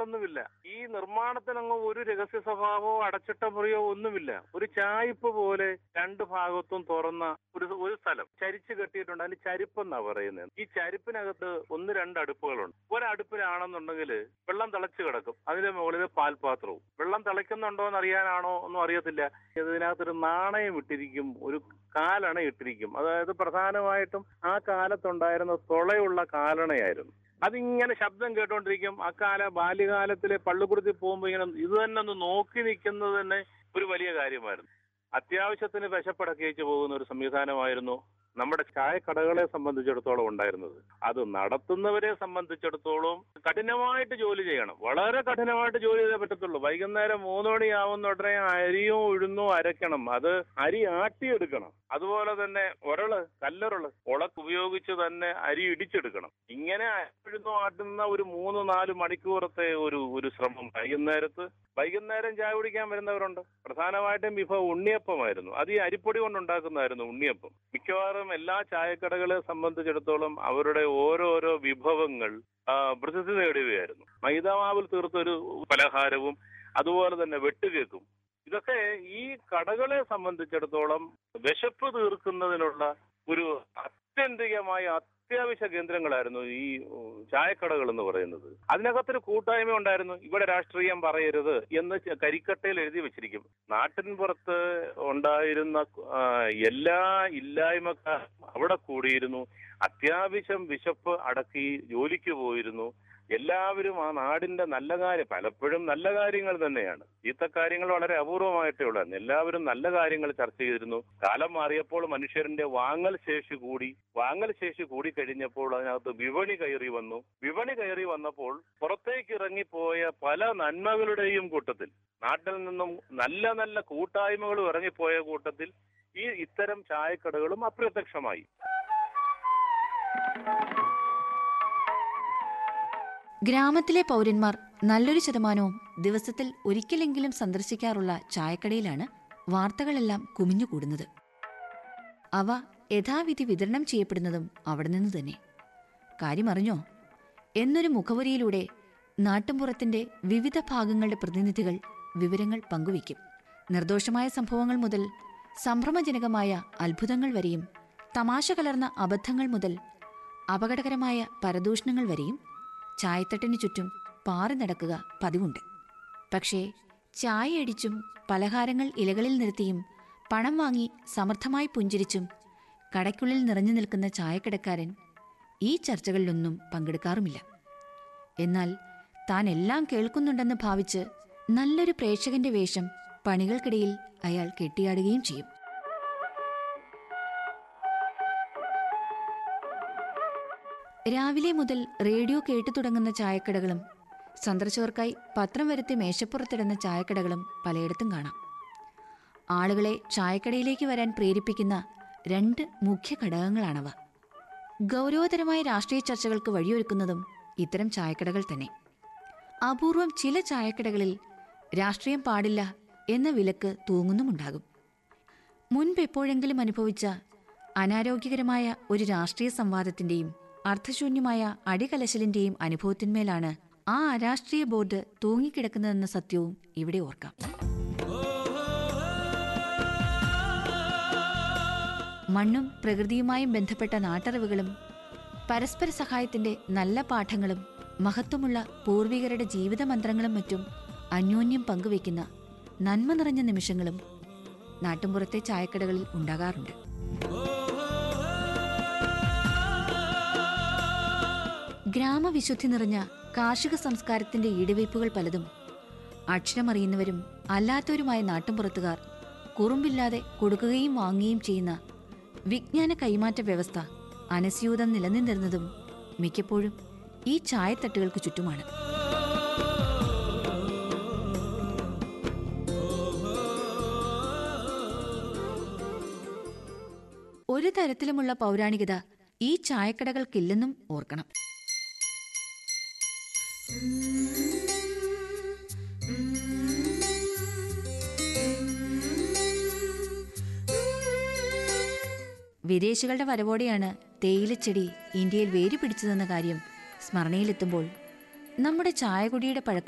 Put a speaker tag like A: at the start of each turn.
A: അടുക്കളകളൊന്നുമില്ല ഈ നിർമ്മാണത്തിനങ്ങ് ഒരു രഹസ്യ സ്വഭാവമോ അടച്ചിട്ട മുറിയോ ഒന്നുമില്ല ഒരു ചായ്പ് പോലെ രണ്ട് ഭാഗത്തും തുറന്ന ഒരു ഒരു സ്ഥലം ചരിച്ച് കെട്ടിയിട്ടുണ്ട് അതിന് ചരിപ്പെന്നാ പറയുന്നത് ഈ ചരിപ്പിനകത്ത് ഒന്ന് രണ്ട് അടുപ്പുകളുണ്ട് ഒരടുപ്പിലാണെന്നുണ്ടെങ്കിൽ വെള്ളം തിളച്ച് കിടക്കും അതിന്റെ മുകളിൽ പാൽപാത്രവും വെള്ളം തിളയ്ക്കുന്നുണ്ടോ എന്ന് അറിയാനാണോ ഒന്നും അറിയത്തില്ല ഇതിനകത്തൊരു നാണയം ഇട്ടിരിക്കും ഒരു കാലണ ഇട്ടിരിക്കും അതായത് പ്രധാനമായിട്ടും ആ കാലത്തുണ്ടായിരുന്ന തുളയുള്ള കാലണയായിരുന്നു അതിങ്ങനെ ശബ്ദം കേട്ടോണ്ടിരിക്കും അക്കാല ബാല്യകാലത്തിലെ പള്ളിക്കുടത്തിൽ പോകുമ്പോൾ ഇങ്ങനെ ഇത് തന്നെ ഒന്ന് നോക്കി നിൽക്കുന്നത് തന്നെ ഒരു വലിയ കാര്യമായിരുന്നു അത്യാവശ്യത്തിന് വിശപ്പടക്കിയേച്ച് പോകുന്ന ഒരു സംവിധാനമായിരുന്നു നമ്മുടെ ചായക്കടകളെ സംബന്ധിച്ചിടത്തോളം ഉണ്ടായിരുന്നത് അത് നടത്തുന്നവരെ സംബന്ധിച്ചിടത്തോളം കഠിനമായിട്ട് ജോലി ചെയ്യണം വളരെ കഠിനമായിട്ട് ജോലി ചെയ്തേ പറ്റത്തുള്ളൂ വൈകുന്നേരം മൂന്ന് മണിയാവുന്ന ഉടനെ അരിയും ഉഴുന്നും അരയ്ക്കണം അത് അരി ആട്ടിയെടുക്കണം അതുപോലെ തന്നെ ഉരള് കല്ലറുള് ഉളക്ക് ഉപയോഗിച്ച് തന്നെ അരി ഇടിച്ചെടുക്കണം ഇങ്ങനെ ഉഴുന്നും ആട്ടുന്ന ഒരു മൂന്ന് നാല് മണിക്കൂറത്തെ ഒരു ഒരു ശ്രമം വൈകുന്നേരത്ത് വൈകുന്നേരം ചായ കുടിക്കാൻ വരുന്നവരുണ്ട് പ്രധാനമായിട്ടും വിഭവം ഉണ്ണിയപ്പമായിരുന്നു അത് ഈ അരിപ്പൊടി കൊണ്ടുണ്ടാക്കുന്നതായിരുന്നു ഉണ്ണിയപ്പം മിക്കവാറും എല്ലാ ചായക്കടകളെ സംബന്ധിച്ചിടത്തോളം അവരുടെ ഓരോരോ വിഭവങ്ങൾ ആ, പ്രസിദ്ധി നേടുകയായിരുന്നു മൈദാമാവിൽ തീർത്തൊരു പലഹാരവും അതുപോലെ തന്നെ വെട്ടുകേക്കും ഇതൊക്കെ ഈ കടകളെ സംബന്ധിച്ചിടത്തോളം വിശപ്പ് തീർക്കുന്നതിനുള്ള ഒരു ആത്യന്തികമായ അത്യാവശ്യ കേന്ദ്രങ്ങളായിരുന്നു ഈ ഉം, ചായക്കടകൾ എന്ന് പറയുന്നത് അതിനകത്തൊരു കൂട്ടായ്മ ഉണ്ടായിരുന്നു ഇവിടെ രാഷ്ട്രീയം പറയരുത് എന്ന് ച- കരിക്കട്ടയിൽ എഴുതി വെച്ചിരിക്കും നാട്ടിൻ പുറത്ത് ഉണ്ടായിരുന്ന ആ, എല്ലാ ഇല്ലായ്മക്കാരും അവിടെ കൂടിയിരുന്നു അത്യാവശ്യം വിശപ്പ് അടക്കി ജോലിക്ക് പോയിരുന്നു എല്ലാവരും ആ നാടിന്റെ നല്ല കാര്യം പലപ്പോഴും നല്ല കാര്യങ്ങൾ തന്നെയാണ് ചീത്ത കാര്യങ്ങൾ വളരെ അപൂർവമായിട്ടേ ഉള്ളായിരുന്നു എല്ലാവരും നല്ല കാര്യങ്ങൾ ചർച്ച ചെയ്തിരുന്നു കാലം മാറിയപ്പോൾ മനുഷ്യരുടെ വാങ്ങൽ ശേഷി കൂടി വാങ്ങൽ ശേഷി കൂടി കഴിഞ്ഞപ്പോൾ അതിനകത്ത് വിപണി കയറി വന്നു വിപണി കയറി വന്നപ്പോൾ പുറത്തേക്ക് ഇറങ്ങിപ്പോയ പല നന്മകളുടെയും കൂട്ടത്തിൽ നാട്ടിൽ നിന്നും നല്ല നല്ല കൂട്ടായ്മകളും ഇറങ്ങിപ്പോയ കൂട്ടത്തിൽ ഈ ഇത്തരം ചായക്കടകളും അപ്രത്യക്ഷമായി
B: ഗ്രാമത്തിലെ പൗരന്മാർ നല്ലൊരു ശതമാനവും ദിവസത്തിൽ ഒരിക്കലെങ്കിലും സന്ദർശിക്കാറുള്ള ചായക്കടയിലാണ് വാർത്തകളെല്ലാം കുമിഞ്ഞുകൂടുന്നത് അവ യഥാവിധി വിതരണം ചെയ്യപ്പെടുന്നതും അവിടെ നിന്ന് തന്നെ കാര്യമറിഞ്ഞോ എന്നൊരു മുഖവരിയിലൂടെ നാട്ടുംപുറത്തിന്റെ വിവിധ ഭാഗങ്ങളുടെ പ്രതിനിധികൾ വിവരങ്ങൾ പങ്കുവയ്ക്കും നിർദോഷമായ സംഭവങ്ങൾ മുതൽ സംഭ്രമജനകമായ അത്ഭുതങ്ങൾ വരെയും തമാശ കലർന്ന അബദ്ധങ്ങൾ മുതൽ അപകടകരമായ പരദൂഷണങ്ങൾ വരെയും ചായത്തട്ടിന് ചുറ്റും പാറി നടക്കുക പതിവുണ്ട് പക്ഷേ ചായ അടിച്ചും പലഹാരങ്ങൾ ഇലകളിൽ നിരത്തിയും പണം വാങ്ങി സമർത്ഥമായി പുഞ്ചിരിച്ചും കടയ്ക്കുള്ളിൽ നിറഞ്ഞു നിൽക്കുന്ന ചായക്കടക്കാരൻ ഈ ചർച്ചകളിലൊന്നും പങ്കെടുക്കാറുമില്ല എന്നാൽ താൻ എല്ലാം കേൾക്കുന്നുണ്ടെന്ന് ഭാവിച്ച് നല്ലൊരു പ്രേക്ഷകന്റെ വേഷം പണികൾക്കിടയിൽ അയാൾ കെട്ടിയാടുകയും ചെയ്യും രാവിലെ മുതൽ റേഡിയോ കേട്ടു തുടങ്ങുന്ന ചായക്കടകളും സന്ദർശകർക്കായി പത്രം വരുത്തി മേശപ്പുറത്തിടുന്ന ചായക്കടകളും പലയിടത്തും കാണാം ആളുകളെ ചായക്കടയിലേക്ക് വരാൻ പ്രേരിപ്പിക്കുന്ന രണ്ട് മുഖ്യ ഘടകങ്ങളാണവ ഗൗരവതരമായ രാഷ്ട്രീയ ചർച്ചകൾക്ക് വഴിയൊരുക്കുന്നതും ഇത്തരം ചായക്കടകൾ തന്നെ അപൂർവം ചില ചായക്കടകളിൽ രാഷ്ട്രീയം പാടില്ല എന്ന വിലക്ക് തൂങ്ങുന്നുമുണ്ടാകും മുൻപ് എപ്പോഴെങ്കിലും അനുഭവിച്ച അനാരോഗ്യകരമായ ഒരു രാഷ്ട്രീയ സംവാദത്തിന്റെയും അർത്ഥശൂന്യമായ അടികലശലിന്റെയും അനുഭവത്തിന്മേലാണ് ആ അരാഷ്ട്രീയ ബോർഡ് തൂങ്ങിക്കിടക്കുന്നതെന്ന സത്യവും ഇവിടെ ഓർക്കാം മണ്ണും പ്രകൃതിയുമായും ബന്ധപ്പെട്ട നാട്ടറിവുകളും പരസ്പര സഹായത്തിന്റെ നല്ല പാഠങ്ങളും മഹത്വമുള്ള പൂർവികരുടെ ജീവിതമന്ത്രങ്ങളും മറ്റും അന്യോന്യം പങ്കുവയ്ക്കുന്ന നന്മ നിറഞ്ഞ നിമിഷങ്ങളും നാട്ടുമ്പുറത്തെ ചായക്കടകളിൽ ഉണ്ടാകാറുണ്ട് ഗ്രാമവിശുദ്ധി നിറഞ്ഞ കാർഷിക സംസ്കാരത്തിന്റെ ഈടുവയ്പ്പുകൾ പലതും അക്ഷരമറിയുന്നവരും അല്ലാത്തവരുമായ നാട്ടുംപുറത്തുകാർ കുറുമ്പില്ലാതെ കൊടുക്കുകയും വാങ്ങുകയും ചെയ്യുന്ന വിജ്ഞാന കൈമാറ്റ വ്യവസ്ഥ അനസ്യൂതം നിലനിന്നിരുന്നതും മിക്കപ്പോഴും ഈ ചായത്തട്ടുകൾക്ക് ചുറ്റുമാണ് ഒരു തരത്തിലുമുള്ള പൗരാണികത ഈ ചായക്കടകൾക്കില്ലെന്നും ഓർക്കണം വിദേശികളുടെ വരവോടെയാണ് തേയിലച്ചെടി ഇന്ത്യയിൽ വേര് പിടിച്ചതെന്ന കാര്യം സ്മരണയിലെത്തുമ്പോൾ നമ്മുടെ ചായകുടിയുടെ പഴക്കം